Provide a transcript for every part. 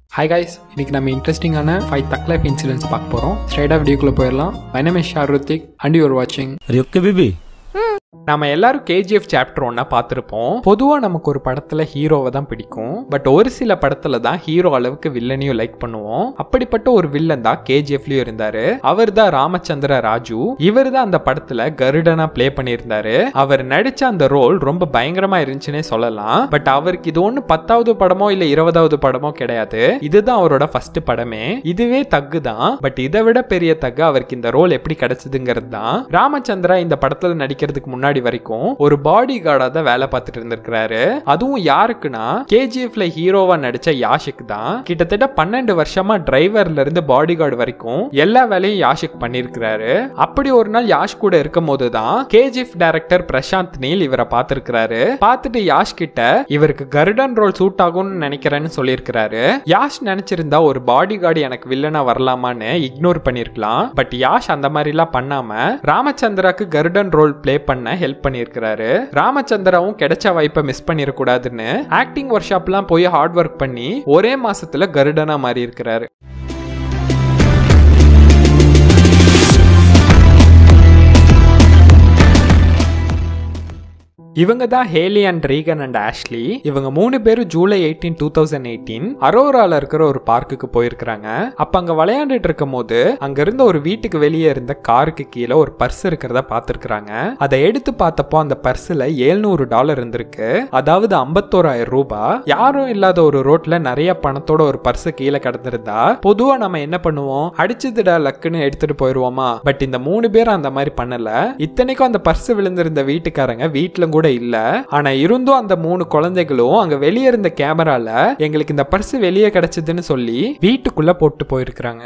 Hi guys இன்னைக்கு நம்ம இன்ட்ரெஸ்டிங்கான ஃபைவ் தக் லைஃப் இன்சிடென்ட்ஸ் பார்க்க போகிறோம் ஸ்ட்ரைட்டாக வீடியோக்குள்ளே போயிடலாம் my name is Sharuthik and you're வாட்சிங் Are you okay, baby? நம்ம எல்லாரும் கேஜிஎஃப் சாப்டர் ஒன்னா பார்த்துருப்போம் பொதுவாக நமக்கு ஒரு படத்தில் ஹீரோவை தான் பிடிக்கும் பட் ஒரு சில படத்தில் தான் ஹீரோ அளவுக்கு வில்லனையும் லைக் பண்ணுவோம் அப்படிப்பட்ட ஒரு வில்லன் தான் கேஜிஎஃப்லயும் இருந்தாரு அவர் தான் ராமச்சந்திர ராஜு இவர் தான் அந்த படத்தில் கருடனா ப்ளே பண்ணியிருந்தாரு அவர் நடிச்ச அந்த ரோல் ரொம்ப பயங்கரமா இருந்துச்சுன்னே சொல்லலாம் பட் அவருக்கு இது ஒன்று பத்தாவது படமோ இல்லை இருபதாவது படமோ கிடையாது இதுதான் அவரோட ஃபர்ஸ்ட் படமே இதுவே தக்கு தான் பட் இதை விட பெரிய தக்கு அவருக்கு இந்த ரோல் எப்படி கிடைச்சதுங்கிறது தான் ராமச்சந்திரா இந்த படத்துல நடிக்கிறதுக்கு முன்னாடி வரைக்கும் ஒரு பாடி கார்டா தான் வேலை பார்த்துட்டு இருந்திருக்கிறாரு அதுவும் யாருக்குன்னா கேஜிஎஃப்ல ஹீரோவா நடிச்ச யாஷிக் தான் கிட்டத்தட்ட பன்னெண்டு வருஷமா டிரைவர்ல இருந்து பாடி கார்டு வரைக்கும் எல்லா வேலையும் யாஷிக் பண்ணிருக்கிறாரு அப்படி ஒரு நாள் யாஷ் கூட இருக்கும் போது தான் கேஜிஎஃப் டைரக்டர் பிரசாந்த் நீல் இவரை பார்த்திருக்கிறாரு பார்த்துட்டு யாஷ் கிட்ட இவருக்கு கருடன் ரோல் சூட் ஆகும்னு நினைக்கிறேன்னு சொல்லியிருக்கிறாரு யாஷ் நினைச்சிருந்தா ஒரு பாடி கார்டு எனக்கு வில்லனா வரலாமான்னு இக்னோர் பண்ணிருக்கலாம் பட் யாஷ் அந்த மாதிரிலாம் பண்ணாம ராமச்சந்திராக்கு கருடன் ரோல் ப்ளே பண்ண ஹெல்ப் பண்ணியிருக்கிறாரு ராமச்சந்திராவும் கிடைச்ச வாய்ப்பை மிஸ் பண்ணிடக்கூடாதுன்னு ஆக்டிங் ஒர்க் ஷாப்லாம் போய் ஹார்ட் ஒர்க் பண்ணி ஒரே மாசத்துல கருடனா மாறி இருக்கிறாரு இவங்க தான் Hailey and Regan and Ashley இவங்க மூணு பேரும் July eighteen two thousand eighteen அரோரால இருக்கிற ஒரு பார்க்குக்கு போயிருக்கிறாங்க அப்ப அங்க விளையாண்டுட்டு இருக்கும் போது அங்க இருந்த ஒரு வீட்டுக்கு வெளியே இருந்த காருக்கு கீழே ஒரு பர்ஸ் இருக்கிறத பார்த்திருக்கிறாங்க அதை எடுத்து பார்த்தப்போ அந்த பர்ஸ்ல ஏழ்நூறு டாலர் இருந்திருக்கு அதாவது ஐம்பத்தோராயிரம் ரூபாய் யாரும் இல்லாத ஒரு ரோட்ல நிறைய பணத்தோட ஒரு பர்ஸ் கீழே கிடந்திருந்தா பொதுவா நம்ம என்ன பண்ணுவோம் அடிச்சதுடா லக்குன்னு எடுத்துட்டு போயிருவோமா பட் இந்த மூணு பேரும் அந்த மாதிரி பண்ணல இத்தனைக்கும் அந்த பர்ஸ் விழுந்திருந்த வீட்டுக்காரங்க வீட்டுல கூட இல்ல ஆனா இருந்தும் அந்த மூணு குழந்தைகளும் அங்க வெளியே இருந்த கேமரால எங்களுக்கு இந்த பர்ஸ் வெளியே கிடைச்சதுன்னு சொல்லி வீட்டுக்குள்ள போட்டு போயிருக்கிறாங்க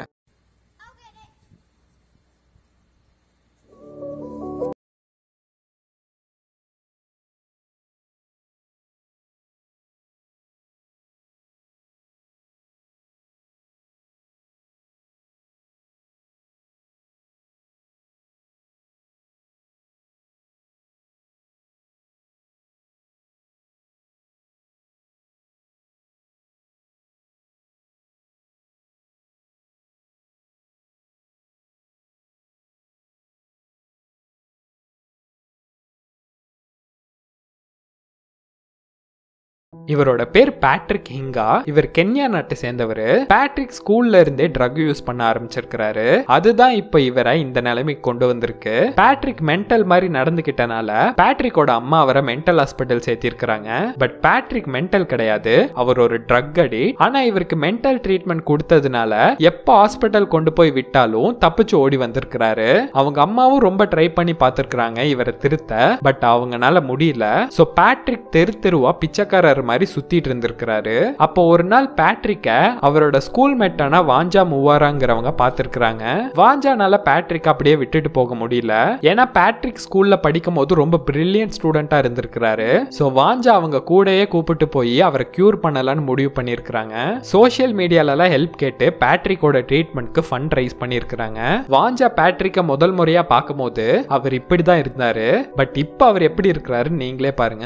இவரோட பேர் பேட்ரிக் ஹிங்கா இவர் கென்யா நாட்டை சேர்ந்தவர் பேட்ரிக் ஸ்கூல்ல இருந்தே ட்ரக் யூஸ் பண்ண ஆரம்பிச்சிருக்கிறாரு அதுதான் இப்ப இவரை இந்த நிலைமைக்கு கொண்டு வந்திருக்கு பேட்ரிக் மென்டல் மாதிரி நடந்துகிட்டனால பேட்ரிக்கோட அம்மா அவரை மென்டல் ஹாஸ்பிட்டல் சேர்த்திருக்கிறாங்க பட் பேட்ரிக் மென்டல் கிடையாது அவர் ஒரு ட்ரக் அடி ஆனா இவருக்கு மென்டல் ட்ரீட்மெண்ட் கொடுத்ததுனால எப்போ ஹாஸ்பிட்டல் கொண்டு போய் விட்டாலும் தப்பிச்சு ஓடி வந்திருக்கிறாரு அவங்க அம்மாவும் ரொம்ப ட்ரை பண்ணி பார்த்திருக்கிறாங்க இவரை திருத்த பட் அவங்கனால முடியல சோ பேட்ரிக் தெரு தெருவா பிச்சைக்காரர் மாதிரி சுத்திட்டு இருந்திருக்கிறாரு அப்போ ஒரு நாள் பேட்ரிக்க அவரோட ஸ்கூல் மேட்டான வாஞ்சா மூவாராங்கிறவங்க பார்த்திருக்கிறாங்க வாஞ்சானால பேட்ரிக் அப்படியே விட்டுட்டு போக முடியல ஏன்னா பேட்ரிக் ஸ்கூல்ல படிக்கும் போது ரொம்ப பிரில்லியன்ட் ஸ்டூடெண்டா இருந்திருக்கிறாரு சோ வாஞ்சா அவங்க கூடயே கூப்பிட்டு போய் அவரை கியூர் பண்ணலாம்னு முடிவு பண்ணியிருக்கிறாங்க சோஷியல் மீடியாலலாம் ஹெல்ப் கேட்டு பேட்ரிக்கோட ட்ரீட்மெண்ட்க்கு ஃபண்ட் ரைஸ் பண்ணியிருக்கிறாங்க வாஞ்சா பேட்ரிக்க முதல் முறையா பார்க்கும்போது அவர் இப்படிதான் இருந்தாரு பட் இப்போ அவர் எப்படி இருக்கிறாருன்னு நீங்களே பாருங்க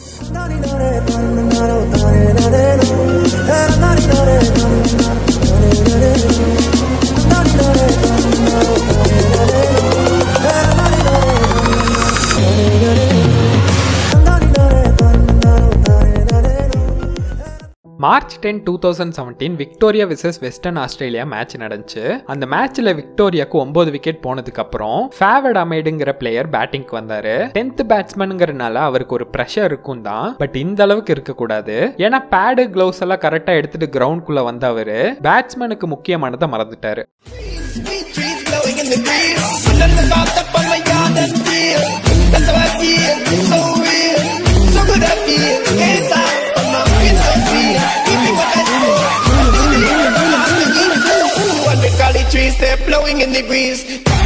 March ten two thousand seventeen Victoria versus Western Australia match நடந்துச்சு அந்த மேட்ச்ல விக்டோரியாக்கு ஒன்பது விக்கெட் போனதுக்கு அப்புறம் ஃபேவர்ட் அமைடுங்கிற பிளேயர் பேட்டிங்க்கு வந்தாரு டென்த் பேட்ஸ்மேனுங்கிறனால அவருக்கு ஒரு ப்ரெஷர் இருக்கும் தான் பட் இந்த அளவுக்கு இருக்கக்கூடாது ஏன்னா பேடு கிளவுஸ் எல்லாம் கரெக்டா எடுத்துட்டு கிரவுண்ட் குள்ள வந்த அவரு பேட்ஸ்மேனுக்கு முக்கியமானதை மறந்துட்டாரு Sweet trees blowing in the breeze. Nothing about up on my yard and feel. That's how I feel. So real. So good I feel. Hands out on my feet so sweet. Give me what I feel. What they call the trees, they're blowing in the breeze.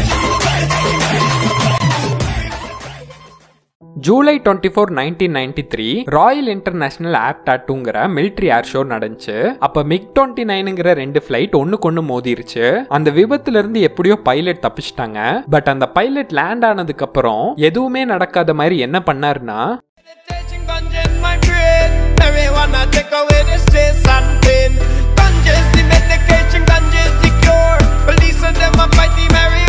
July twenty four nineteen ninety three royal international air டாட்டூங்கிற military air show நடந்துச்சு அப்ப MiG twenty நைனுங்கிற ரெண்டு flight ஒண்ணுக்கு ஒண்ணு மோதிருச்சு அந்த விபத்துல இருந்து எப்படியோ பைலட் தப்பிச்சிட்டாங்க பட் அந்த பைலட் லேண்ட் ஆனதுக்கு அப்புறம் எதுவுமே நடக்காத மாதிரி என்ன பண்ணாருன்னா Meditation ganja in my brain. Marijuana take away the stress and pain. Ganja Ganja's the medication, ganja's the cure. Police and them a fight the Mary